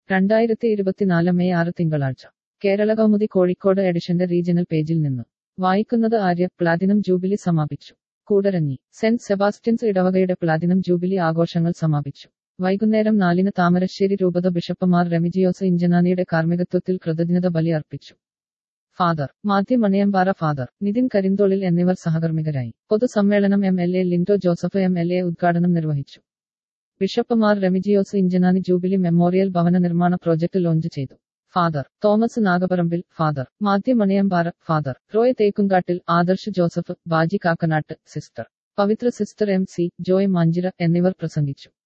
രണ്ടായിരത്തി ഇരുപത്തിനാല് മെയ് ആറ് തിങ്കളാഴ്ച കേരള കൗമുദി കോഴിക്കോട് എഡിഷന്റെ റീജിയണൽ പേജിൽ നിന്ന് വായിക്കുന്നത് ആര്യ പ്ലാറ്റിനം ജൂബിലി സമാപിച്ചു കൂടരഞ്ഞി സെന്റ് സെബാസ്റ്റ്യൻസ് ഇടവകയുടെ പ്ലാറ്റിനം ജൂബിലി ആഘോഷങ്ങൾ സമാപിച്ചു വൈകുന്നേരം നാലിന് താമരശ്ശേരി രൂപത ബിഷപ്പുമാർ റെമിജിയോസ് ഇഞ്ചനാനിയുടെ കാർമ്മികത്വത്തിൽ കൃതജ്ഞത ബലി അർപ്പിച്ചു Father Mathew Maniyampara Father Nithin Karintholil എന്നിവർ സഹകർമ്മികരായി പൊതുസമ്മേളനം M L A Lindo Joseph M L A ഉദ്ഘാടനം നിർവഹിച്ചു ബിഷപ്പുമാർ റെമിജിയോസ് ഇഞ്ചനാനി ജൂബിലി മെമ്മോറിയൽ ഭവന നിർമ്മാണ പ്രോജക്ട് ലോഞ്ച് ചെയ്തു Father Thomas Nagaparambil Father Mathew Maniyampara Father Roy Thekkumkattil Adarsh Joseph Baji Kakkanattu Sister Pavithra Sister M C Joy Manchira എന്നിവർ പ്രസംഗിച്ചു